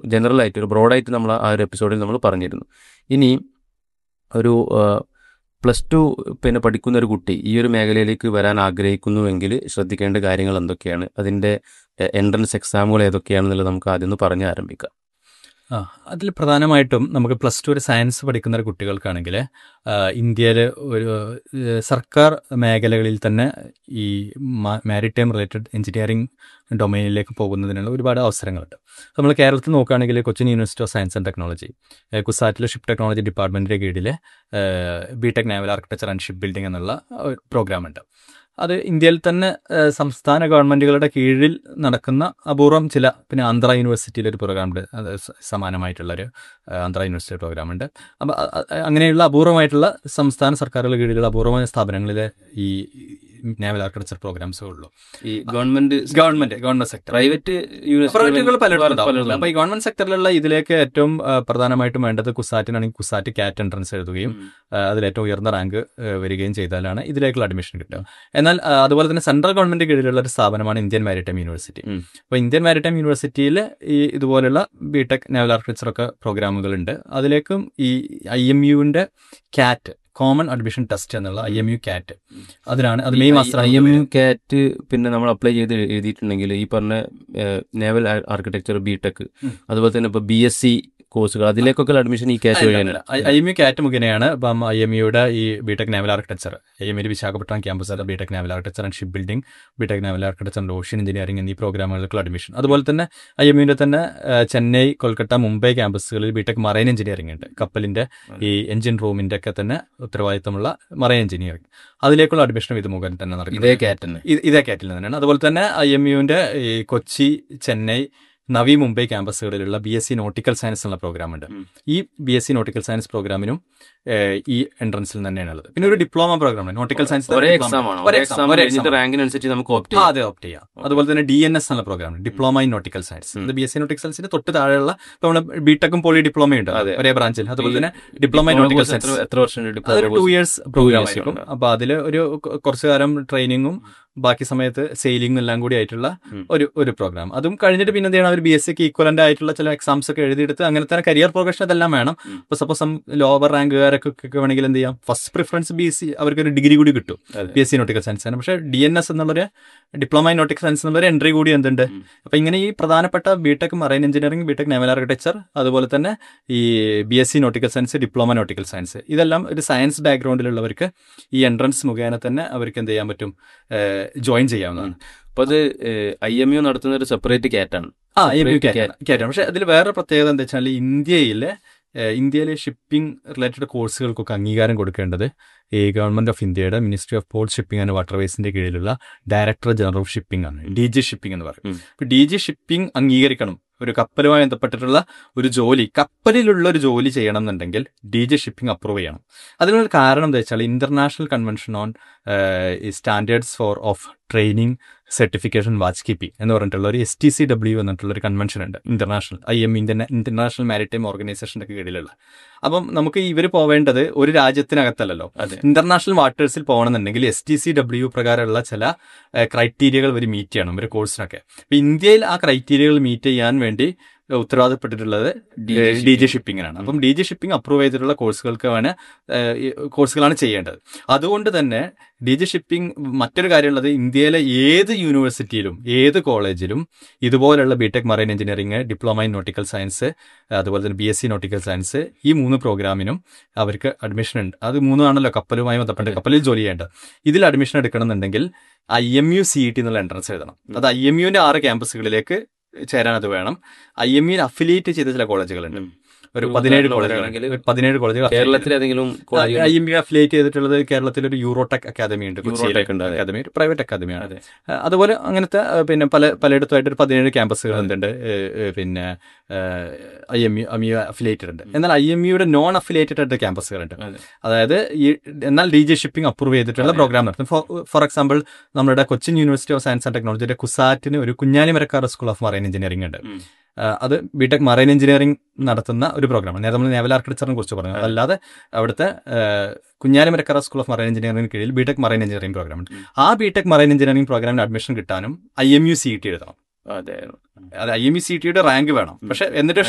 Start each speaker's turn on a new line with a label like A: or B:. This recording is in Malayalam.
A: ജനറൽ ആയിട്ട് ഒരു ബ്രോഡായിട്ട് നമ്മൾ ആ ഒരു എപ്പിസോഡിൽ നമ്മൾ പറഞ്ഞിരുന്നു ഇനി ഒരു പ്ലസ് ടു പിന്നെ പഠിക്കുന്ന ഒരു കുട്ടി ഈ ഒരു മേഖലയിലേക്ക് വരാൻ ആഗ്രഹിക്കുന്നുവെങ്കിൽ ശ്രദ്ധിക്കേണ്ട കാര്യങ്ങൾ എന്തൊക്കെയാണ് അതിൻ്റെ എൻട്രൻസ് എക്സാമുകൾ ഏതൊക്കെയാണെന്നുള്ളത് നമുക്ക് ആദ്യം ഒന്ന് പറഞ്ഞ് ആരംഭിക്കാം
B: ആ അതിൽ പ്രധാനമായിട്ടും നമുക്ക് പ്ലസ് ടു ഒരു സയൻസ് പഠിക്കുന്ന ഒരു കുട്ടികൾക്കാണെങ്കിൽ ഇന്ത്യയിൽ ഒരു ഏഹ്, സർക്കാർ മേഖലകളിൽ തന്നെ ഈ മാരിടൈം റിലേറ്റഡ് എഞ്ചിനീയറിംഗ് ഡൊമൈനിലേക്ക് പോകുന്നതിനുള്ള ഒരുപാട് അവസരങ്ങളുണ്ട് നമ്മൾ കേരളത്തിൽ നോക്കുകയാണെങ്കിൽ Cochin university of science and technology ഏഹ്, കുസാറ്റിലെ ഷിപ്പ് ടെക്നോളജി ഡിപ്പാർട്ട്മെൻറ്റിൻ്റെ കീഴിൽ B tech naval architecture and ship building എന്നുള്ള പ്രോഗ്രാം ഉണ്ട് അത് ഇന്ത്യയിൽ തന്നെ ഏഹ്, സംസ്ഥാന ഗവൺമെൻറ്റുകളുടെ കീഴിൽ നടക്കുന്ന അപൂർവം ചില പിന്നെ ആന്ധ്ര യൂണിവേഴ്സിറ്റിയിൽ ഒരു പ്രോഗ്രാം ഉണ്ട് അത് സ- സമാനമായിട്ടുള്ളൊരു ഏഹ്, ആന്ധ്ര യൂണിവേഴ്സിറ്റി പ്രോഗ്രാം ഉണ്ട് അപ്പം അ- അ- അങ്ങനെയുള്ള അപൂർവമായിട്ടുള്ള സംസ്ഥാന സർക്കാരുകളുടെ കീഴിലുള്ള അപൂർവമായ സ്ഥാപനങ്ങളിലെ ഈ നാവൽ ആർക്കിടെക്ചർ പ്രോഗ്രാംസേ ഉള്ളൂ
A: ഈ government
B: government government sector
A: private
B: പ്രൈവറ്റുകൾ പലയിടത്തും ഉണ്ടാവും. അപ്പൊ ഈ ഗവൺമെന്റ് സെക്ടറിലുള്ള ഇതിലേക്ക് ഏറ്റവും ആ, പ്രധാനമായിട്ടും വേണ്ടത് കുസാറ്റിനാണെങ്കിൽ കുസാറ്റ് കാറ്റ് എൻട്രൻസ് എഴുതുകയും ആ, അതിൽ ഏറ്റവും ഉയർന്ന റാങ്ക് ആ, വരികയും ചെയ്താലാണ് ഇതിലേക്കുള്ള അഡ്മിഷൻ കിട്ടുക എന്നാൽ ആ, അതുപോലെ തന്നെ സെൻട്രൽ ഗവൺമെന്റ് കീഴിലുള്ള ഒരു സ്ഥാപനമാണ് ഇന്ത്യൻ മാരിടൈം യൂണിവേഴ്സിറ്റി
A: ഉം.
B: അപ്പോൾ ഇന്ത്യൻ മാരിടൈം യൂണിവേഴ്സിറ്റിയിൽ ഈ ഇതുപോലുള്ള ബിടെക് നാവൽ ആർക്കിടെക്ചർ ഒക്കെ പ്രോഗ്രാമുകളുണ്ട് അതിലേക്കും ഈ ഐ എം യുവിന്റെ കാറ്റ് കോമൺ അഡ്മിഷൻ ടെസ്റ്റ് എന്നുള്ള ഐ എം യു കാറ്റ് അതിനാണ് അത് മെയ് മാസം
A: ഐ എം യു കാറ്റ് പിന്നെ നമ്മൾ അപ്ലൈ ചെയ്ത് എഴുതിയിട്ടുണ്ടെങ്കിൽ ഈ പറഞ്ഞ നേവൽ ആർക്കിടെക്ചർ ബി ടെക്
B: ഉം.
A: അതുപോലെ തന്നെ ഇപ്പൊ ബി എസ് സി കോഴ്സുകൾ അതിലേക്കൊക്കെ അഡ്മിഷൻ ഈ കാറ്റ് വഴിയാണ്
B: ഐ എം യു കാറ്റ് മുഖേനയാണ് ഇപ്പം ഐ എം യുടെ ഈ B tech naval architecture I M U Visakhapatnam campus B tech naval architecture and ship building B tech naval architecture and ocean engineering എന്നീ പ്രോഗ്രാമുകൾക്കുള്ള അഡ്മിഷൻ അതുപോലെ തന്നെ ഐ എം യുവിന്റെ തന്നെ ആ, ചെന്നൈ കൊൽക്കത്ത മുംബൈ ക്യാമ്പസുകളിൽ ബിടെക് മറൈൻ എഞ്ചിനീയറിംഗ് ഉണ്ട് കപ്പലിന്റെ ഈ എഞ്ചിൻ റൂമിന്റെ ഒക്കെ തന്നെ ഉത്തരവാദിത്തമുള്ള മറൈൻ എഞ്ചിനീയറിംഗ് അതിലേക്കുള്ള അഡ്മിഷൻ ഇത് മുഖേന തന്നെ നടക്കും
A: ഇതേ കാറ്റ് തന്നെ
B: ഇത് ഇതേ കാറ്റിൽ തന്നെയാണ് അതുപോലെ തന്നെ ഐ എം യുവിന്റെ ഈ കൊച്ചി ചെന്നൈ നവി മുംബൈ ക്യാമ്പസുകളിലുള്ള B S C nautical science എന്നുള്ള പ്രോഗ്രാം ഉണ്ട്
A: ഉം.
B: ഈ B S C nautical science പ്രോഗ്രാമിനും ഏഹ്, ഈ എൻട്രൻസിൽ തന്നെയാണ് ഉള്ളത് പിന്നെ ഒരു ഡിപ്ലോമ പ്രോഗ്രാം ഉണ്ട് നോട്ടിക്കൽ സയൻസ്
A: ഒരേ എക്സാം ആണ് ഒരേ എക്സാം കഴിഞ്ഞിട്ട് റാങ്കിനനുസരിച്ച് നമുക്ക് ഓപ്റ്റ്
B: ആ അതെ ഓപ്റ്റ് ചെയ്യാം അതുപോലെ തന്നെ ഡി എൻ എസ് എന്നുള്ള program diploma in nautical science ഇത് ബി എസ് സി നോട്ടിക്കൽ സയൻസിന്റെ തൊട്ട് താഴെയുള്ള ഇപ്പൊ നമ്മുടെ ബിടെക്കും പോളി ഡിപ്ലോമയും ഉണ്ട്
A: അതെ.
B: ഒരേ ബ്രാഞ്ചിൽ അതുപോലെ തന്നെ ഡിപ്ലോമ ഇൻ നോട്ടിക്കൽ സയൻസ്
A: എത്ര വർഷം
B: അതൊരു ടു ഇയേഴ്സ് പ്രോഗ്രാം
A: years
B: ആയിരിക്കും
A: ഉണ്ട്.
B: അപ്പൊ അതിൽ ഒരു കൊ- കുറച്ചു കാലം ട്രെയിനിങ്ങും ബാക്കി സമയത്ത് സെയിലിംഗും എല്ലാം കൂടി ആയിട്ടുള്ള
A: ഉം.
B: ഒരു ഒരു പ്രോഗ്രാം അതും കഴിഞ്ഞിട്ട് പിന്നെ എന്ത് ചെയ്യണം അവർ ബി എസ് സിക്ക് ഈക്വലന്റ് ആയിട്ടുള്ള ചില എക്സാംസ് ഒക്കെ എഴുതിയെടുത്ത് അങ്ങനെ തന്നെ കരിയർ പ്രോഗ്രഷൻ അതെല്ലാം വേണം
A: ഉം.
B: ഇപ്പൊ സപ്പോസ് ലോവർ റാങ്കുകാരൊക്കെ ഒക്കെ വേണമെങ്കിൽ എന്ത് ചെയ്യാം first preference B S C അവർക്ക് ഒരു ഡിഗ്രി കൂടി കിട്ടും
A: അതെ.
B: B S C nautical science ആണ് പക്ഷേ ഡി എൻ എസ് എന്നുള്ളൊരു ഡിപ്ലോമ ഇൻ നോട്ടിക്കൽ സയൻസ് എന്നുള്ളൊരു എൻട്രി കൂടി എന്തുണ്ട്
A: ഉം.
B: അപ്പൊ ഇങ്ങനെ ഈ പ്രധാനപ്പെട്ട B tech marine engineering B tech naval architecture അതുപോലെ തന്നെ ഈ B S C nautical science diploma nautical science ഇതെല്ലാം ഒരു സയൻസ് ബാക്ക്ഗ്രൗണ്ടിലുള്ളവർക്ക് ഈ എൻട്രൻസ് മുഖേന തന്നെ അവർക്ക് എന്ത് ചെയ്യാൻ പറ്റും ജോയിൻ ചെയ്യാവുന്നതാണ്
A: അപ്പൊ അത് ഐ എം യു നടത്തുന്ന ഒരു സെപ്പറേറ്റ് കാറ്റാണ്
B: ആ എം യു
A: Separate
B: കാറ്റാണ് പക്ഷെ അതിൽ വേറെ പ്രത്യേകത എന്താ വെച്ചാൽ ഇന്ത്യയിലെ ഏഹ്, ഇന്ത്യയിലെ ഷിപ്പിംഗ് റിലേറ്റഡ് കോഴ്സുകൾക്കൊക്കെ അംഗീകാരം കൊടുക്കേണ്ടത് ഈ ഗവൺമെന്റ് ഓഫ് ഇന്ത്യയുടെ ministry of port shipping and വാട്ടർവേസിന്റെ കീഴിലുള്ള ഡയറക്ടർ ജനറൽ ഓഫ് ഷിപ്പിംഗ് ആണ് ഡി ജി ഷിപ്പിംഗ് എന്ന് പറയും
A: ഉം.
B: ഇപ്പൊ ഡി ജി ഷിപ്പിംഗ് അംഗീകരിക്കണം ഒരു കപ്പലുമായി ബന്ധപ്പെട്ടിട്ടുള്ള ഒരു ജോലി കപ്പലിലുള്ള ഒരു ജോലി ചെയ്യണം എന്നുണ്ടെങ്കിൽ ഡി ജി ഷിപ്പിംഗ് അപ്രൂവ് ചെയ്യണം അതിനൊരു കാരണം എന്താ വെച്ചാൽ international convention on standards for of training certification watch keeping എന്ന് പറഞ്ഞിട്ടുള്ള ഒരു എസ് ടി സി ഡബ്ല്യു എന്നിട്ടുള്ള ഒരു കൺവെൻഷൻ ഉണ്ട് international I M Indian international maritime ഓർഗനൈസേഷന്റെ കീഴിലുള്ള അപ്പം നമുക്ക് ഇവർ പോവേണ്ടത് ഒരു രാജ്യത്തിനകത്തല്ലല്ലോ
A: അതെ
B: ഇന്റർനാഷണൽ വാട്ടേഴ്സിൽ പോകണമെന്നുണ്ടെങ്കിൽ എസ് ടി സി ഡബ്ല്യു പ്രകാരമുള്ള ചില ക്രൈറ്റീരിയകൾ ഇവർ മീറ്റ് ചെയ്യണം ഒരു കോഴ്സിനൊക്കെ അപ്പൊ ഇന്ത്യയിൽ ആ ക്രൈറ്റീരിയകൾ മീറ്റ് ചെയ്യാൻ വേണ്ടി ഉത്തരവാദപ്പെട്ടിട്ടുള്ളത് ഡി ജി ഷിപ്പിങ്ങിനാണ് അപ്പം ഡി ജി ഷിപ്പിംഗ് അപ്രൂവ് ചെയ്തിട്ടുള്ള കോഴ്സുകൾക്ക് വേണം ഏഹ്, ഈ കോഴ്സുകളാണ് ചെയ്യേണ്ടത് അതുകൊണ്ട് തന്നെ ഡി ജി ഷിപ്പിംഗ് മറ്റൊരു കാര്യമുള്ളത് ഇന്ത്യയിലെ ഏത് യൂണിവേഴ്സിറ്റിയിലും ഏത് കോളേജിലും ഇതുപോലുള്ള B tech marine engineering diploma in nautical science അതുപോലെ തന്നെ B S C nautical science ഈ മൂന്ന് പ്രോഗ്രാമിനും അവർക്ക് അഡ്മിഷൻ ഉണ്ട് അത് മൂന്നാണല്ലോ കപ്പലുമായി ബന്ധപ്പെട്ട് കപ്പലിൽ ജോലി ചെയ്യേണ്ടത് ഇതിൽ അഡ്മിഷൻ എടുക്കണമെന്നുണ്ടെങ്കിൽ I M U C T എന്നുള്ള എൻട്രൻസ് എഴുതണം അത് ഐ എം യുവിന്റെ ആറ് ക്യാമ്പസുകളിലേക്ക് ചേരാൻ അത് വേണം ഐ എം യുവിൽ അഫിലിയേറ്റ് ചെയ്ത ചില കോളേജുകളുണ്ട്
A: ഉം.
B: ഒരു
A: ഒരു
B: പതിനേഴ്
A: ഉദാഹരണം
B: കോളേജുകൾ
A: പറയുകയാണെങ്കിൽ
B: പതിനേഴ് കോളേജുകൾ
A: കേരളത്തിൽ ഏതെങ്കിലും കോളേജുകൾ
B: ഐ എം യു അഫിലിയേറ്റ് ചെയ്തിട്ടുള്ളത് കേരളത്തിൽ ഒരു യൂറോടെക് അക്കാദമി ഉണ്ട്
A: യൂറോടെക് ഉണ്ട്, അതെ.
B: അക്കാദമി ഒരു പ്രൈവറ്റ് അക്കാദമിയാണ്
A: അതെ.
B: ആ, അതുപോലെ അങ്ങനത്തെ ആ, പിന്നെ പല പലയിടത്തുമായിട്ട് ഒരു പതിനേഴ് ക്യാമ്പസുകൾ എന്തുണ്ട് ഏ, ഏ, പിന്നെ I M U I U affiliated ഉണ്ട് എന്നാൽ ഐ എം യുടെ നോൺ അഫിലിയേറ്റഡ് ആയിട്ട് ക്യാമ്പസുകളുണ്ട്
A: അതെ.
B: അതായത് ഈ എന്നാൽ ഡി ജെ ഷിപ്പിംഗ് അപ്രൂവ് ചെയ്തിട്ടുള്ള പ്രോഗ്രാം നടത്തും ഫോർ എക്സാമ്പിൾ നമ്മുടെ Cochin university of science and ടെക്നോളജിയുടെ കുസാറ്റിന് ഒരു Kunjali Marakkar school of marine engineering ഉണ്ട്
A: ഉം.
B: ആ, അത് ബിടെക് മറൈൻ എഞ്ചിനീയറിംഗ് നടത്തുന്ന ഒരു പ്രോഗ്രാമാണ് നേരത്തെ നമ്മൾ നേവൽ ആർക്കിടെക്ചറിനെ കുറിച്ച് പറഞ്ഞു അതല്ലാതെ അവിടുത്തെ കുഞ്ഞാലിമരക്കറ സ്കൂൾ ഓഫ് മറൈൻ എഞ്ചിനീയറിംഗിന് കീഴിൽ ബിടെക് മറൈൻ എഞ്ചിനീയറിംഗ് പ്രോഗ്രാം ഉണ്ട്
A: ഉം.
B: ആ ബിടെക് മറൈൻ എഞ്ചിനീയറിംഗ് പ്രോഗ്രാമിന് അഡ്മിഷൻ കിട്ടാനും I M U C T എഴുതണം
A: അതെ
B: അത് ഐ എം യു സി ടിയുടെ റാങ്ക് വേണം പക്ഷെ എന്നിട്ട്